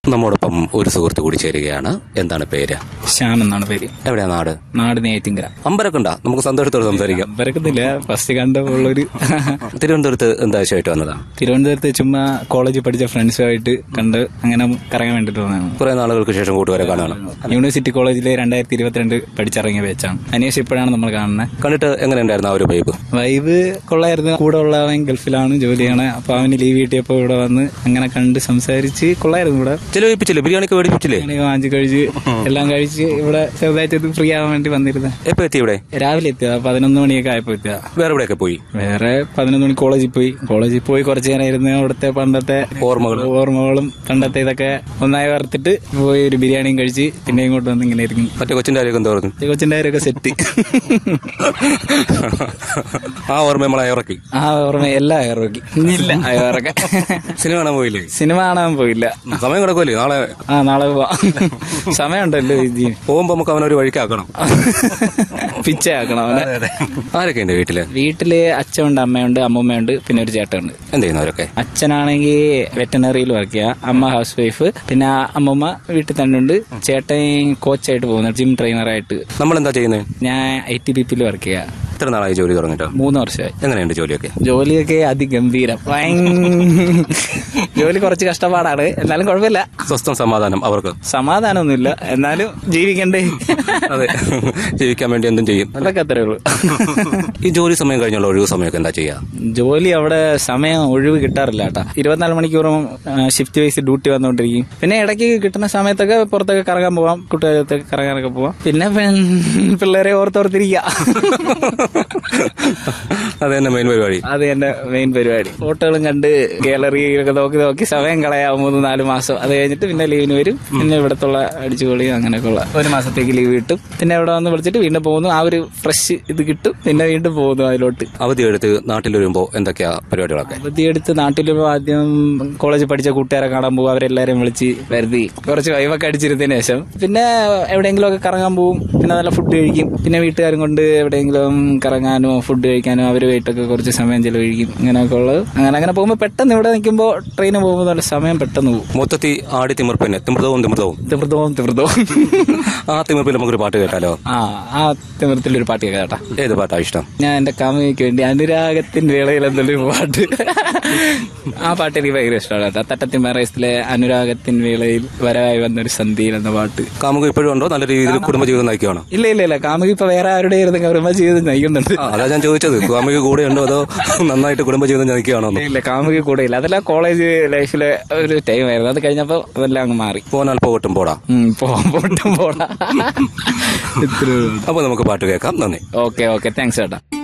നമ്മോടൊപ്പം ഒരു സുഹൃത്ത് കൂടി ചേരുകയാണ് എന്താണ് പേര് ശ്യാം എന്നാണ് പേര് എവിടെയാ നാട് നാട് നെയ്ത്തിങ്കര അമ്പലൊക്കെ ഉണ്ടാ നമുക്ക് സന്തോഷത്തോടെ സംസാരിക്കാം വരക്കത്തില്ല ഫസ്റ്റ് കണ്ടപ്പോഴുള്ളൊരു തിരുവനന്തപുരത്ത് എന്താ ആവശ്യമായിട്ട് വന്നതാ തിരുവനന്തപുരത്ത് ചുമ്മാ കോളേജിൽ പഠിച്ച ഫ്രണ്ട്സുമായിട്ട് കണ്ട് അങ്ങനെ കറങ്ങാൻ വേണ്ടിട്ട് വന്നതാണ് കുറെ നാളുകൾക്ക് ശേഷം കൂട്ടുകാരെ കാണാണ് യൂണിവേഴ്സിറ്റി കോളേജിലെ രണ്ടായിരത്തി ഇരുപത്തിരണ്ട് പഠിച്ചിറങ്ങിയ ബാച്ചാണ് അന്വേഷിച്ച് ഇപ്പോഴാണ് നമ്മൾ കാണുന്നത് കണ്ടിട്ട് എങ്ങനെ ഉണ്ടായിരുന്നു ആ ഒരു വൈബ് വൈബ് കൊള്ളായിരുന്നു കൂടെ ഉള്ളവൻ ഗൾഫിലാണ് ജോലി ചെയ്യണേ അപ്പൊ അവന് ലീവ് കിട്ടിയപ്പോ ഇവിടെ വന്ന് അങ്ങനെ കണ്ട് സംസാരിച്ച് കൊള്ളായിരുന്നു ഇവിടെ ചിലവിപ്പിച്ചില്ലേ ബിരിയാണിക്ക് മേടിപ്പിച്ചില്ലേ ബിരിയാണി വാങ്ങിച്ച് കഴിച്ച് എല്ലാം കഴിച്ച് ഇവിടെ ചെറുതായിട്ട് ഫ്രീ ആവാൻ വേണ്ടി വന്നിരുന്നത് എപ്പോ എത്തി ഇവിടെ രാവിലെ എത്തിയതാ പതിനൊന്ന് മണിയൊക്കെ ആയപ്പോ എത്തിയതാ വേറെ എവിടെയൊക്കെ പോയി വേറെ പതിനൊന്ന് മണി കോളേജിൽ പോയി കോളേജിൽ പോയി കുറച്ചു നേരം ഇരുന്ന് അവിടുത്തെ പണ്ടത്തെ ഓർമ്മകൾ ഓർമ്മകളും പണ്ടത്തെ ഇതൊക്കെ ഒന്നായി വറുത്തിട്ട് പോയി ഒരു ബിരിയാണിയും കഴിച്ച് പിന്നെ ഇങ്ങോട്ട് വന്ന് ഇങ്ങനെ ഇരിക്കും മറ്റേ കൊച്ചിന്റെ കാര്യമൊക്കെ എന്താ പറഞ്ഞു ഈ കൊച്ചിന്റെ കാര്യമൊക്കെ സെറ്റ് ആ ഓർമ്മ നമ്മളെ ഇറക്കി ആ ഓർമ്മ എല്ലാം ഇറക്കി ഇല്ല അയറൊക്കെ സിനിമ കാണാൻ പോയില്ലേ സിനിമ കാണാൻ പോയില്ല സമയം കിടക്കുമല്ലേ നാളെ ആ നാളെ പോവാം സമയമുണ്ടല്ലോ വിജി പോകുമ്പോ നമുക്ക് അവനൊരു വഴിക്കാക്കണം പിച്ചയാക്കണം അവനെ ആരൊക്കെ ഉണ്ട് വീട്ടില് വീട്ടില് അച്ഛനുണ്ട് അമ്മയുണ്ട് അമ്മൂമ്മയുണ്ട് പിന്നെ ഒരു ചേട്ടനുണ്ട് എന്ത് ചെയ്യുന്നവരൊക്കെ അച്ഛനാണെങ്കിൽ വെറ്റനറിയിൽ വർക്ക് ചെയ്യാം അമ്മ ഹൗസ് വൈഫ് പിന്നെ അമ്മമ്മ വീട്ടിൽ തന്നെ ഉണ്ട് ചേട്ടൻ കോച്ചായിട്ട് പോകുന്നു ജിം ട്രെയിനറായിട്ട് നമ്മൾ എന്താ ചെയ്യുന്നത് ഞാൻ ഐ ടി ബി പിയിൽ വർക്ക് ചെയ്യാം എത്ര നാളായി ജോലി തുടങ്ങിട്ടോ മൂന്ന് വർഷമായി എങ്ങനെയുണ്ട് ജോലിയൊക്കെ ജോലിയൊക്കെ അതിഗംഭീരം ഭയങ്കര ജോലി കുറച്ച് കഷ്ടപ്പാടാണ് എന്നാലും കുഴപ്പമില്ല സ്വസ്ഥം സമാധാനം അവർക്ക് സമാധാനമൊന്നുമില്ല എന്നാലും ജീവിക്കണ്ടേ അതെ ജീവിക്കാൻ വേണ്ടി എന്തും ചെയ്യും അതൊക്കെ അത്രേ ഉള്ളൂ ഈ ജോലി സമയം കഴിഞ്ഞുള്ള ഒഴിവ് സമയമൊക്കെ എന്താ ചെയ്യാ ജോലി അവിടെ സമയം ഒഴിവ് കിട്ടാറില്ല കേട്ടാ ഇരുപത്തിനാല് മണിക്കൂറും ഷിഫ്റ്റ് വൈസ് ഡ്യൂട്ടി വന്നുകൊണ്ടിരിക്കും പിന്നെ ഇടയ്ക്ക് കിട്ടുന്ന സമയത്തൊക്കെ പുറത്തൊക്കെ കറങ്ങാൻ പോവാം കുട്ടികൾക്ക് കറങ്ങാനൊക്കെ പോവാം പിന്നെ പെൺ- പിള്ളേരെ ഓർത്തോർത്തിരിക്കുക അത് തന്നെ മെയിൻ പരിപാടി അത് എന്റെ മെയിൻ പരിപാടി ഫോട്ടോകളും കണ്ട് ഗാലറിയൊക്കെ നോക്കി നോക്കി സമയം കളയാവും മൂന്ന് നാല് മാസം അത് കഴിഞ്ഞിട്ട് പിന്നെ ലീവിന് വരും പിന്നെ ഇവിടത്തുള്ള അടിച്ചുപൊളിയും അങ്ങനെയൊക്കെ ഉള്ള ഒരു മാസത്തേക്ക് ലീവ് കിട്ടും പിന്നെ ഇവിടെ വന്ന് വിളിച്ചിട്ട് വീണ്ടും പോകുന്നു ആ ഒരു ഫ്രഷ് ഇത് കിട്ടും പിന്നെ വീണ്ടും പോകുന്നു അതിലോട്ട് അവധി എടുത്ത് നാട്ടിൽ വരുമ്പോ എന്തൊക്കെയാ പരിപാടികളൊക്കെ അവധിയെടുത്ത് നാട്ടിൽ ആദ്യം കോളേജിൽ പഠിച്ച കൂട്ടുകാരെ കാണാൻ പോകും അവരെല്ലാരെയും വിളിച്ച് വരുതി കുറച്ച് വൈവൊക്കെ അടിച്ചിരുന്നതിന് ശേഷം പിന്നെ എവിടെയെങ്കിലും ഒക്കെ കറങ്ങാൻ പോകും പിന്നെ നല്ല ഫുഡ് കഴിക്കും പിന്നെ വീട്ടുകാരും കൊണ്ട് എവിടെയെങ്കിലും കറങ്ങാനോ ഫുഡ് കഴിക്കാനോ അവരുമായിട്ടൊക്കെ കുറച്ച് സമയം ചെലവഴിക്കും ഇങ്ങനെയൊക്കെ ഉള്ളത് അങ്ങനെ അങ്ങനെ പോകുമ്പോൾ പെട്ടെന്ന് ഇവിടെ നിൽക്കുമ്പോൾ ട്രെയിന് പോകുമ്പോൾ നല്ല സമയം പെട്ടെന്ന് പോകും മൊത്തത്തിൽ ആടി തിമിർപ്പിന് തിമൃതവും തിമൃതവും തിമൃതവും തിമൃതവും ആ തിമിർപ്പിൽ നമുക്കൊരു പാട്ട് കേട്ടാലോ ആ ആ തിമൃത്തിലൊരു പാട്ട് കേട്ടാ ഏത് പാട്ടാ ഇഷ്ടം ഞാൻ എന്റെ കാമുകിക്ക് വേണ്ടി അനുരാഗത്തിന്റെ വേളയിൽ എന്തൊരു പാട്ട് ആ പാട്ട് എനിക്ക് ഭയങ്കര ഇഷ്ടമാണ് കേട്ടോ തട്ടത്തിൻ മറയത്തിലെ അനുരാഗത്തിൻ വേളയിൽ വരവായി വന്നൊരു സന്ധിയിൽ എന്ന പാട്ട് കാമുക ഇപ്പോഴും ഉണ്ടോ നല്ല രീതിയിൽ കുടുംബജീവിതം നയിക്കുകയാണോ ഇല്ല ഇല്ല ഇല്ല കാമുകി ഇപ്പൊ വേറെ ആരുടെ ആയിരുന്നു കർമ്മ ചെയ്ത് നയിക്കുന്നുണ്ട് ആ, അതാ ഞാൻ ചോദിച്ചത് കാമുക കൂടെ ഉണ്ടോ അതോ നന്നായിട്ട് കുടുംബജീവിതം നയിക്കുകയാണോ എന്ന്? ഇല്ല കാമുകി കൂടെ ഇല്ല അതെല്ലാം കോളേജ് ലൈഫിലെ ഒരു ടൈം ആയിരുന്നു അത് കഴിഞ്ഞപ്പോ അതെല്ലാം അങ്ങ് മാറി പോന്നാൽ പോകട്ടും പോടാ ഉം, പോവാം പോട്ടും പോടാ ഇത്രേ അപ്പൊ നമുക്ക് പാട്ട് കേൾക്കാം നന്ദി ഓക്കെ ഓക്കെ താങ്ക്സ് ചേട്ടാ